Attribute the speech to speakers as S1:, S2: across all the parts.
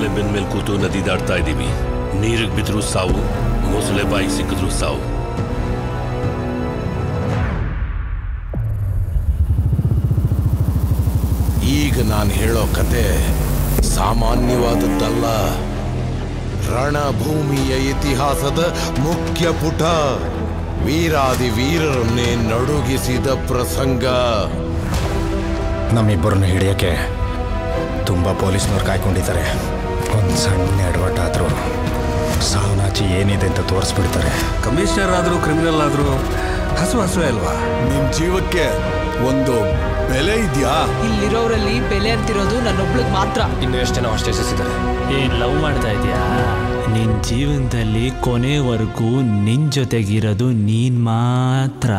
S1: ಮೊಸಳೆ ಬೆನ್ ಮೇಲೆ ಕೂತು ನದಿ ದಾಟ್ತಾ ಇದ್ದೀವಿ ನೀರಿಗೆ ಬಿದ್ರೂ ಸಾವು ಮೊಸಳೆ ಬಾಯಿ ಸಿಕ್ಕಿದ್ರು ಸಾವು
S2: ಈಗ ನಾನು ಹೇಳೋ ಕತೆ ಸಾಮಾನ್ಯವಾದದ್ದಲ್ಲ ರಣಭೂಮಿಯ ಇತಿಹಾಸದ ಮುಖ್ಯ ಪುಟ ವೀರಾದಿ ವೀರರನ್ನೇ ನಡುಗಿಸಿದ ಪ್ರಸಂಗ
S3: ನಮ್ಮಿಬ್ಬರನ್ನ ಹಿಡಿಯೋಕ್ಕೆ ತುಂಬ ಪೊಲೀಸ್ನವ್ರು ಕಾಯ್ಕೊಂಡಿದ್ದಾರೆ ಒಂದು ಸಣ್ಣ ಎಡವಟ್ಟ ಆದರೂ ಸಾವನಾಚಿ ಏನಿದೆ ಅಂತ ತೋರಿಸ್ಬಿಡ್ತಾರೆ
S4: ಕಮಿಷನರ್ ಆದರೂ ಕ್ರಿಮಿನಲ್ ಆದರೂ ಹಸು ಹಸು ಅಲ್ವಾ
S5: ನಿಮ್ ಜೀವಕ್ಕೆ ಒಂದು ಬೆಲೆ ಇದೆಯಾ
S6: ಇಲ್ಲಿರೋರಲ್ಲಿ ಬೆಲೆ ಅಂತಿರೋದು ನನ್ನೊಬ್ಳಿಗೆ ಮಾತ್ರ
S3: ಇನ್ನು ಎಷ್ಟು ಜನ ಹಾಸ್ಟೇಜಸ್ ಇದ್ದಾರೆ
S7: ಏನ್ ಲವ್ ಮಾಡ್ತಾ ಇದೀಯಾ ನಿನ್ ಜೀವನದಲ್ಲಿ ಕೊನೆವರೆಗೂ ನಿನ್ ಜೊತೆಗಿರೋದು ನೀನ್ ಮಾತ್ರ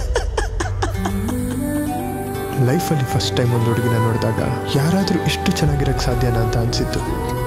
S8: ಲೈಫಲ್ಲಿ ಫಸ್ಟ್ ಟೈಮ್ ಒಂದು ಹುಡುಗಿನ ನೋಡಿದಾಗ ಯಾರಾದರೂ ಇಷ್ಟು ಚೆನ್ನಾಗಿರೋಕ್ಕೆ ಸಾಧ್ಯನಾ ಅಂತ ಅನಿಸಿತ್ತು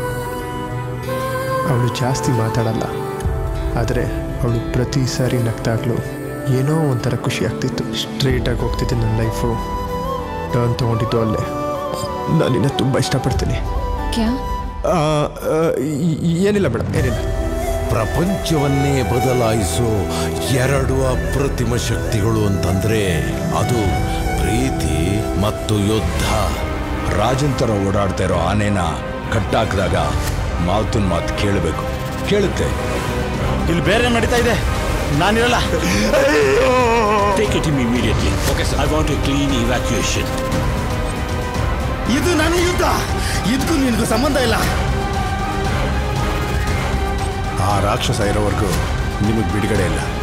S8: ಅವಳು ಜಾಸ್ತಿ ಮಾತಾಡಲ್ಲ ಆದರೆ ಅವಳು ಪ್ರತಿ ಸಾರಿ ನಗ್ದಾಗ್ಲೂ ಏನೋ ಒಂಥರ ಖುಷಿ ಆಗ್ತಿತ್ತು ಸ್ಟ್ರೇಟಾಗಿ ಹೋಗ್ತಿತ್ತು ನನ್ನ ಲೈಫು ಟರ್ನ್ ತೊಗೊಂಡಿದ್ದು ಅಲ್ಲೇ ನಾನು ನಿನ್ನ ತುಂಬ ಇಷ್ಟಪಡ್ತೀನಿ
S9: ಕ್ಯಾ
S8: ಆ, ಆ, ಈ- ಈ- ಏನಿಲ್ಲ ಮೇಡಮ್ ಏನಿಲ್ಲ
S2: ಪ್ರಪಂಚವನ್ನೇ ಬದಲಾಯಿಸೋ ಎರಡು ಅಪ್ರತಿಮ ಶಕ್ತಿಗಳು ಅಂತಂದ್ರೆ ಅದು ಪ್ರೀತಿ ಮತ್ತು ಯುದ್ಧ
S5: ರಾಜನ್ ಥರ ಓಡಾಡ್ತಾ ಇರೋ ಆನೆನ ಕಟ್ಟಾಕಿದಾಗ ಮಾತುನ್ ಮಾತು ಕೇಳಬೇಕು ಕೇಳುತ್ತೆ
S3: ಇಲ್ಲಿ ಬೇರೆ ನಡೀತಾ ಇದೆ ನಾನಿರಲ್ಲ
S1: take it im immediately I want a clean evacuation
S3: ಇದು ನನ್ನ ಯುದ್ಧ ಇದಕ್ಕೂ ನಿನಗೂ ಸಂಬಂಧ ಇಲ್ಲ
S5: ಆ ರಾಕ್ಷಸ ಇರೋವರೆಗೂ ನಿಮಗೆ ಬಿಡುಗಡೆ ಇಲ್ಲ